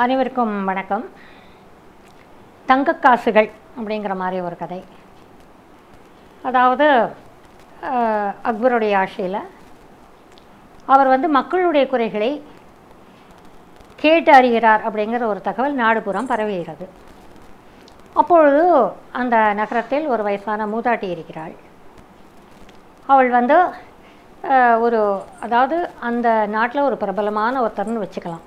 அனைவருக்கும் வணக்கம் தங்கக்காசுகள் அப்படிங்கிற மாதிரி ஒரு கதை அதாவது அஹ், அக்பருடைய ஆட்சியில் அவர் வந்து மக்களுடைய குறைகளை கேட்டு அறிகிறார் அப்படிங்கிற ஒரு தகவல் நாடுபுறம் பரவுகிறது அப்பொழுது அந்த நகரத்தில் ஒரு வயசான மூதாட்டி இருக்கிறாள் அவள் வந்து அஹ், ஒரு அதாவது அந்த நாட்டில் ஒரு பிரபலமான ஒருத்தர்னு வச்சுக்கலாம்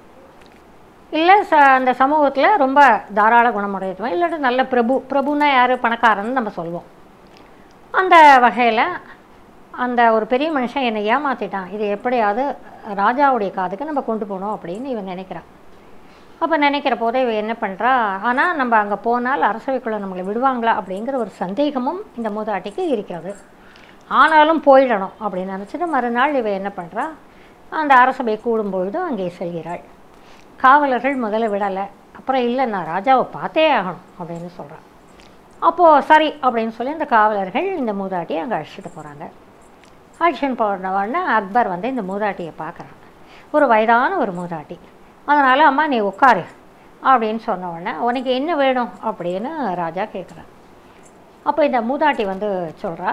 இல்லை ச அந்த சமூகத்தில் ரொம்ப தாராள குணமுடையவன் இல்லாட்டி நல்ல பிரபு பிரபுன்னா யார் பணக்காரன்னு நம்ம சொல்லுவோம் அந்த வகையில் அந்த ஒரு பெரிய மனுஷன் என்னை ஏமாற்றிட்டான் இது எப்படியாவது ராஜாவுடைய காதுக்கு நம்ம கொண்டு போகணும் அப்படின்னு இவன் நினைக்கிறான் அப்போ நினைக்கிற போதே இவன் என்ன பண்ணுறா ஆனால் நம்ம அங்கே போனால் அரசவைக்குள்ளே நம்மளை விடுவாங்களா அப்படிங்கிற ஒரு சந்தேகமும் இந்த மூதாட்டிக்கு இருக்கிறது ஆனாலும் போயிடணும் அப்படின்னு நினச்சிட்டு மறுநாள் இவ என்ன பண்ணுறா அந்த அரசபை கூடும்பொழுது அங்கே செல்கிறாள் காவலர்கள் முதல்ல விடலை அப்புறம் இல்லை நான் ராஜாவை பார்த்தே ஆகணும் அப்படின்னு சொல்கிறான் அப்போது சரி அப்படின்னு சொல்லி அந்த காவலர்கள் இந்த மூதாட்டியை அங்கே அழைச்சிட்டு போகிறாங்க அழைச்சிட்டு போன உடனே அக்பர் வந்து இந்த மூதாட்டியை பார்க்குறான் ஒரு வயதான ஒரு மூதாட்டி அதனால் அம்மா நீ உட்காரு அப்படின்னு சொன்ன உடனே உனக்கு என்ன வேணும் அப்படின்னு ராஜா கேட்குறான் அப்போ இந்த மூதாட்டி வந்து சொல்கிறா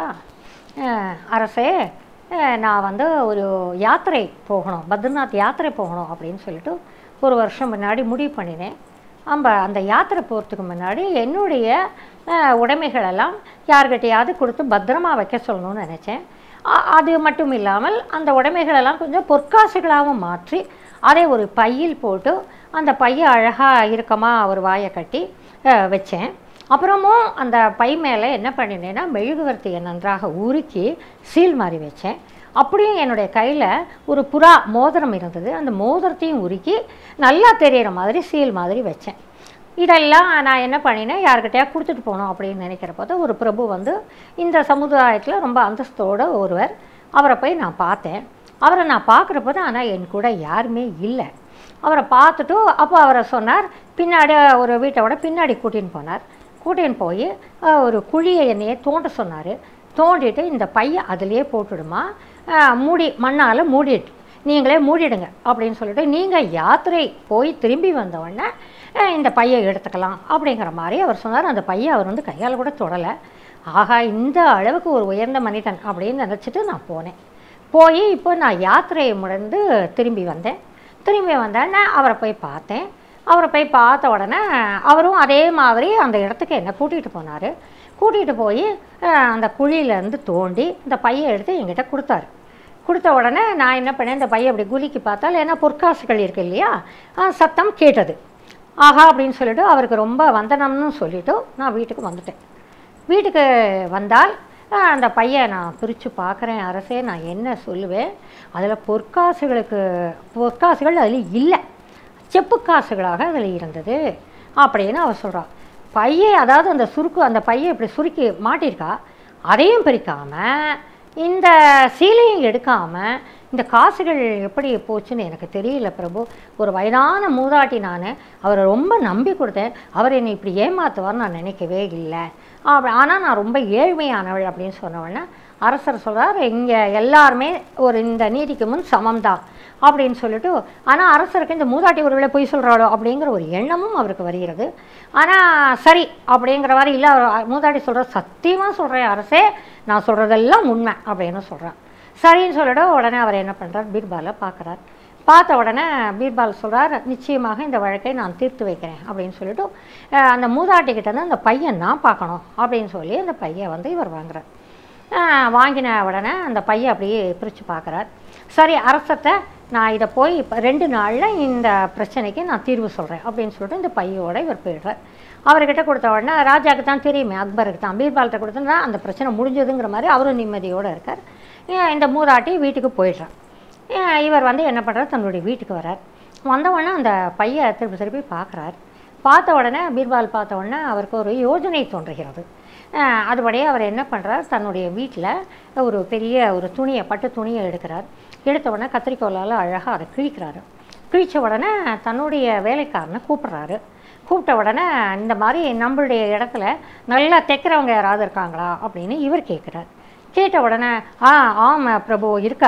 அரசே அஹ், நான் வந்து ஒரு யாத்திரை போகணும் பத்ரிநாத் யாத்திரை போகணும் அப்படின்னு சொல்லிட்டு ஒரு வருஷம் முன்னாடி முடிவு பண்ணினேன் நம்ம அந்த யாத்திரை போகிறதுக்கு முன்னாடி என்னுடைய அஹ், உடைமைகளெல்லாம் யார்கிட்டயாவது கொடுத்து பத்திரமா வைக்க சொல்லணும்னு நினச்சேன் அ- அது மட்டும் இல்லாமல் அந்த உடைமைகளெல்லாம் கொஞ்சம் பொற்காசுகளாகவும் மாற்றி அதை ஒரு பையில் போட்டு அந்த பையை அழகாக இறுக்கமாக ஒரு வாயை கட்டி அஹ், வச்சேன் அப்புறமும் அந்த பை மேலே என்ன பண்ணினேன்னா மெழுகுவர்த்தியை நன்றாக உருக்கி சீல் மாதிரி வச்சேன் அப்படியும் என்னுடைய கையில் ஒரு புறா மோதிரம் இருந்தது அந்த மோதிரத்தையும் உருக்கி நல்லா தெரியிற மாதிரி சீல் மாதிரி வச்சேன் இதெல்லாம் நான் என்ன பண்ணினேன் யார்கிட்டயா கொடுத்துட்டு போகணும் அப்படின்னு நினைக்கிற போது ஒரு பிரபு வந்து இந்த சமுதாயத்தில் ரொம்ப அந்தஸ்தோட ஒருவர் அவரை போய் நான் பார்த்தேன் அவரை நான் பார்க்குற போது ஆனால் என் கூட யாருமே இல்லை அவரை பார்த்துட்டு அப்போ அவரை சொன்னார் பின்னாடி ஒரு வீட்டோட பின்னாடி கூட்டின்னு போனார் கூட்டின்னு போய் அஹ், ஒரு குழியை என்னையே தோண்ட சொன்னார் தோண்டிட்டு இந்த பையை அதிலேயே போட்டுடுமா அஹ், மூடி மண்ணால் மூடிட்டு நீங்களே மூடிடுங்க அப்படின்னு சொல்லிட்டு நீங்கள் யாத்திரை போய் திரும்பி வந்த உடனே அஹ், இந்த பையை எடுத்துக்கலாம் அப்படிங்கிற மாதிரி அவர் சொன்னார் அந்த பையை அவர் வந்து கையால் கூட தொடலை ஆகா இந்த அளவுக்கு ஒரு உயர்ந்த மனிதன் அப்படின்னு நினச்சிட்டு நான் போனேன் போய் இப்போ நான் யாத்திரையை முடிந்து திரும்பி வந்தேன் திரும்பி வந்தேன் நான் அவரை போய் பார்த்தேன் அவரை போய் பார்த்த உடனே அவரும் அதே மாதிரி அந்த இடத்துக்கு என்னை கூட்டிகிட்டு போனார் கூட்டிகிட்டு போய் அஹ், அந்த குழியிலேருந்து தோண்டி இந்த பையை எடுத்து என்கிட்ட கொடுத்தாரு கொடுத்த உடனே நான் என்ன பண்ணேன் இந்த பையை அப்படி குலுக்கி பார்த்தால் ஏன்னா பொற்காசுகள் இருக்கு இல்லையா அஹ், சத்தம் கேட்டது ஆஹா அப்படின்னு சொல்லிட்டு அவருக்கு ரொம்ப வந்தனம்னு சொல்லிட்டு நான் வீட்டுக்கு வந்துட்டேன் வீட்டுக்கு வந்தால் அஹ், அந்த பையன் நான் பிரித்து பார்க்குறேன் அரசே நான் என்ன சொல்லுவேன் அதில் பொற்காசுகளுக்கு பொற்காசுகள் அதில் இல்லை செப்பு காசுகளாக அதில் இருந்தது அப்படின்னு அவர் சொல்கிறார் பையை அதாவது அந்த சுருக்கு அந்த பையை இப்படி சுருக்கி மாட்டியிருக்கா அதையும் பிரிக்காமல் இந்த சீலையும் எடுக்காமல் இந்த காசுகள் எப்படி போச்சுன்னு எனக்கு தெரியல பிரபு ஒரு வயதான மூதாட்டி நான் அவரை ரொம்ப நம்பி கொடுத்தேன் அவர் என்னை இப்படி ஏமாத்துவார்னு நான் நினைக்கவே இல்லை அப்படி ஆனால் நான் ரொம்ப ஏழ்மையானவள் அப்படின்னு சொன்ன உடனே அரசர் சொல்கிறார் இங்கே எல்லாருமே ஒரு இந்த நீதிக்கு முன் சமம்தான் அப்படின்னு சொல்லிட்டு ஆனால் அரசருக்கு இந்த மூதாட்டி ஒருவேளை பொய் சொல்கிறாளோ அப்படிங்கிற ஒரு எண்ணமும் அவருக்கு வருகிறது ஆனால் சரி அப்படிங்கிற மாதிரி இல்லை அவர் மூதாட்டி சொல்கிற சத்தியமாக சொல்கிறேன் அரசே நான் சொல்கிறதெல்லாம் உண்மை அப்படின்னு சொல்கிறேன் சரின்னு சொல்லிட்டு உடனே அவர் என்ன பண்ணுறார் பீர்பாலை பார்க்குறார் பார்த்த உடனே பீர்பால் சொல்கிறார் நிச்சயமாக இந்த வழக்கை நான் தீர்த்து வைக்கிறேன் அப்படின்னு சொல்லிட்டு அஹ், அந்த மூதாட்டிக்கிட்ட இருந்து அந்த பையன் நான் பார்க்கணும் அப்படின்னு சொல்லி அந்த பையன் வந்து இவர் வாங்குறார் ஆஹ் வாங்கின உடனே அந்த பையன் அப்படியே பிரித்து பார்க்குறார் சரி அரசத்தை நான் இதை போய் இப்போ ரெண்டு நாளில் இந்த பிரச்சனைக்கு நான் தீர்வு சொல்கிறேன் அப்படின்னு சொல்லிட்டு இந்த பையோட இவர் போயிடுறார் அவர்கிட்ட கொடுத்த உடனே ராஜாவுக்கு தான் தெரியுமே அக்பருக்கு தான் பீர்பால்கிட்ட கொடுத்தா அந்த பிரச்சனை முடிஞ்சதுங்கிற மாதிரி அவரும் நிம்மதியோடு இருக்கார் ஏன் இந்த மூதாட்டி வீட்டுக்கு போயிடுறார் ஏன் இவர் வந்து என்ன பண்ணுறார் தன்னுடைய வீட்டுக்கு வரார் வந்த உடனே அந்த பையை திருப்பி திருப்பி பார்க்குறார் பார்த்த உடனே பீர்பால் பார்த்த உடனே அவருக்கு ஒரு யோஜனை தோன்றுகிறது அஹ் அதுபடியே அவர் என்ன பண்ணுறார் தன்னுடைய வீட்டில் ஒரு பெரிய ஒரு துணியை பட்டு துணியை எடுக்கிறார் எடுத்த உடனே கத்திரிக்கோலால் அழகாக அதை கிழிக்கிறாரு கிழிச்ச உடனே தன்னுடைய வேலைக்காரனை கூப்பிட்றாரு கூப்பிட்ட உடனே இந்த மாதிரி நம்மளுடைய இடத்துல நல்லா தைக்கிறவங்க யாராவது இருக்காங்களா அப்படின்னு இவர் கேட்குறார் கேட்ட உடனே ஆ ஆமாம் பிரபு இருக்கார்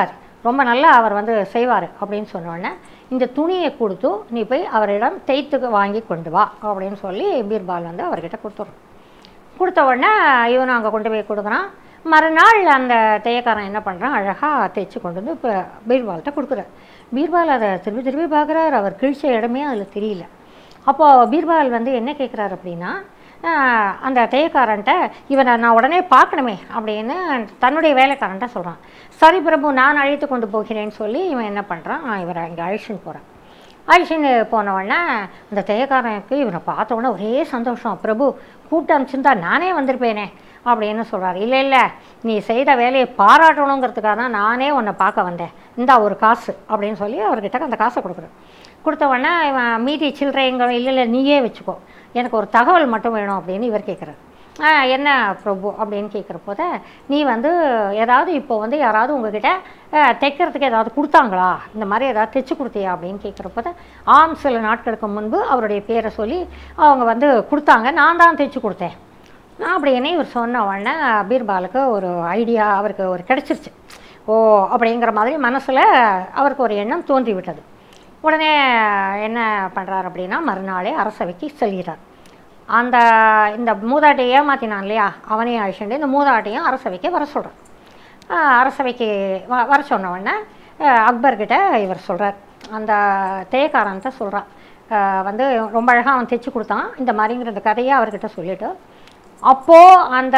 ரொம்ப நல்லா அவர் வந்து செய்வார் அப்படின்னு சொன்னோடனே இந்த துணியை கொடுத்து நீ போய் அவரிடம் தேய்த்துக்கு வாங்கி கொண்டு வா அப்படின்னு சொல்லி பீர்பால் வந்து அவர்கிட்ட கொடுத்துட்றோம் கொடுத்த உடனே இவனும் அங்கே கொண்டு போய் கொடுக்குறான் மறுநாள் அந்த தேயக்காரன் என்ன பண்ணுறான் அழகாக தேய்ச்சி கொண்டு வந்து இப்போ பீர்பால்கிட்ட கொடுக்குறார் பீர்பால் அதை திரும்பி திரும்பி பார்க்குறாரு அவர் கிழிச்ச இடமே அதில் தெரியல அப்போது பீர்பால் வந்து என்ன கேட்குறாரு அப்படின்னா ஆஹ், அந்த தேயக்காரன்ட்ட இவனை நான் உடனே பார்க்கணுமே அப்படின்னு தன்னுடைய வேலைக்காரன்ட்ட சொல்கிறான் சரி பிரபு நான் அழைத்து கொண்டு போகிறேன்னு சொல்லி இவன் என்ன பண்ணுறான் இவரை இங்கே அழிச்சுன்னு போகிறான் அழிச்சுன்னு போன உடனே அந்த தேயக்காரனுக்கு இவனை பார்த்த உடனே ஒரே சந்தோஷம் பிரபு கூப்பிட்டு அனுப்பிச்சிருந்தா நானே வந்திருப்பேனே அப்படின்னு சொல்கிறார் இல்லை இல்லை நீ செய்த வேலையை பாராட்டணுங்கிறதுக்காக தான் நானே உன்னை பார்க்க வந்தேன் இந்தா ஒரு காசு அப்படின்னு சொல்லி அவர்கிட்ட அந்த காசை கொடுக்குறேன் கொடுத்த உடனே இவன் மீதி சில்லறைங்க இல்லை இல்லை நீயே வச்சுக்கோ எனக்கு ஒரு தகவல் மட்டும் வேணும் அப்படின்னு இவர் கேட்குறாரு ஆ என்ன பிரபு அப்படின்னு கேட்குற போத நீ வந்து ஏதாவது இப்போ வந்து யாராவது உங்ககிட்ட அஹ், தைக்கிறதுக்கு ஏதாவது கொடுத்தாங்களா இந்த மாதிரி ஏதாவது தைச்சு கொடுத்தியா அப்படின்னு கேட்குற போத ஆம் சில நாட்களுக்கு முன்பு அவருடைய பேரை சொல்லி அவங்க வந்து கொடுத்தாங்க நான் தான் தைச்சு கொடுத்தேன் அப்படின்னு இவர் சொன்ன உடனே பீர்பாலுக்கு ஒரு ஐடியா அவருக்கு ஒரு கிடச்சிருச்சு ஓ அப்படிங்கிற மாதிரி மனசில் அவருக்கு ஒரு எண்ணம் தோன்றி விட்டது உடனே என்ன பண்ணுறார் அப்படின்னா மறுநாளே அரசவைக்கு செல்கிறார் அந்த இந்த மூதாட்டியை ஏமாத்தினான் இல்லையா அவனையும் அழிச்சுட்டு இந்த மூதாட்டியும் அரசவைக்கு வர சொல்கிறார் அரசவைக்கு வ வர சொன்ன உடனே அஹ், அக்பர்கிட்ட இவர் சொல்கிறார் அந்த தேயக்காரன்ட்ட சொல்கிறான் வந்து ரொம்ப அழகாக அவன் தைச்சு கொடுத்தான் இந்த மாதிரிங்கிற இந்த கதையை அவர்கிட்ட சொல்லிவிட்டு அப்போது அந்த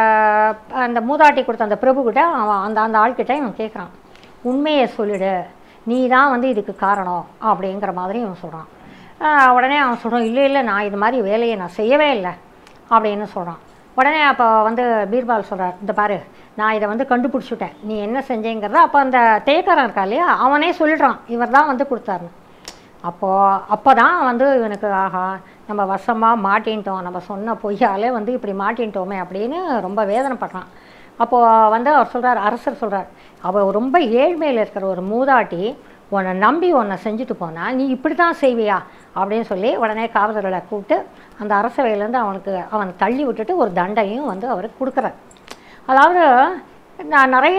அந்த மூதாட்டி கொடுத்த அந்த பிரபுக்கிட்ட அவன் அந்த அந்த ஆள்கிட்ட இவன் கேட்குறான் உண்மையை சொல்லிடு நீ தான் வந்து இதுக்கு காரணம் அப்படிங்கிற மாதிரி இவன் சொல்கிறான் உடனே அவன் சொல்கிறான் இல்லை இல்லை நான் இது மாதிரி வேலையை நான் செய்யவே இல்லை அப்படின்னு சொல்கிறான் உடனே அப்போ வந்து பீர்பால் சொல்கிறார் இந்த பாரு நான் இதை வந்து கண்டுபிடிச்சிட்டேன் நீ என்ன செஞ்சேங்கிறத அப்போ அந்த தேக்காரன் இருக்கா இல்லையா அவனே சொல்லிடுறான் இவர் தான் வந்து கொடுத்தாருன்னு அப்போது அப்போ தான் வந்து இவனுக்கு ஆஹா நம்ம வசமாக மாட்டின்ட்டோம் நம்ம சொன்ன பொய்யாலே வந்து இப்படி மாட்டின்ட்டோமே அப்படின்னு ரொம்ப வேதனைப்படுறான் அப்போது வந்து அவர் சொல்கிறார் அரசர் சொல்கிறார் அவள் ரொம்ப ஏழ்மையில் இருக்கிற ஒரு மூதாட்டி உன்னை நம்பி உன்னை செஞ்சுட்டு போனா நீ இப்படி தான் செய்வியா அப்படின்னு சொல்லி உடனே காவலர்களை கூப்பிட்டு அந்த அரசவையிலேருந்து அவனுக்கு அவனை தள்ளி விட்டுட்டு ஒரு தண்டையும் வந்து அவருக்கு கொடுக்குறார் அதாவது நான் நிறைய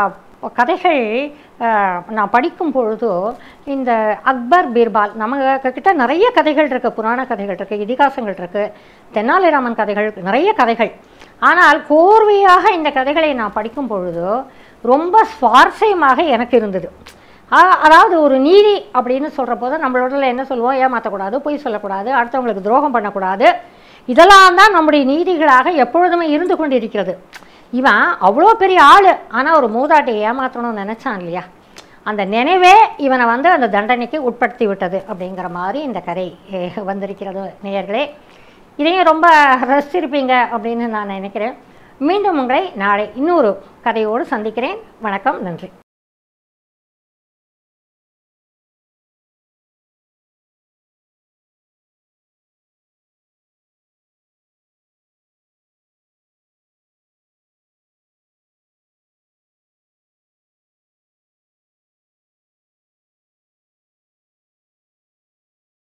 கதைகள் அஹ், நான் படிக்கும் பொழுது இந்த அக்பர் பீர்பால் நம்ம கிட்ட நிறைய கதைகள் இருக்குது புராண கதைகள் இருக்குது இதிகாசங்கள் இருக்குது தென்னாலிராமன் கதைகள் நிறைய கதைகள் ஆனால் கோர்வையாக இந்த கதைகளை நான் படிக்கும் பொழுது ரொம்ப சுவாரஸ்யமாக எனக்கு இருந்தது ஆ- அதாவது ஒரு நீதி அப்படின்னு சொல்கிற போது நம்மளோட என்ன சொல்லுவோம் ஏமாற்றக்கூடாது பொய் சொல்லக்கூடாது அடுத்தவங்களுக்கு துரோகம் பண்ணக்கூடாது இதெல்லாம் தான் நம்முடைய நீதிகளாக எப்பொழுதுமே இருந்து கொண்டிருக்கிறது இவன் அவ்வளோ பெரிய ஆள் ஆனால் ஒரு மூதாட்டியை ஏமாற்றணும்னு நினச்சான் இல்லையா அந்த நினைவே இவனை வந்து அந்த தண்டனைக்கு உட்படுத்தி விட்டது அப்படிங்கிற மாதிரி இந்த கதை eh, வந்திருக்கிறது நேயர்களே இதையும் ரொம்ப ரசிச்சிருப்பீங்க அப்படின்னு நான் நினைக்கிறேன் மீண்டும் உங்களை நாளை இன்னொரு கதையோடு சந்திக்கிறேன் வணக்கம் நன்றி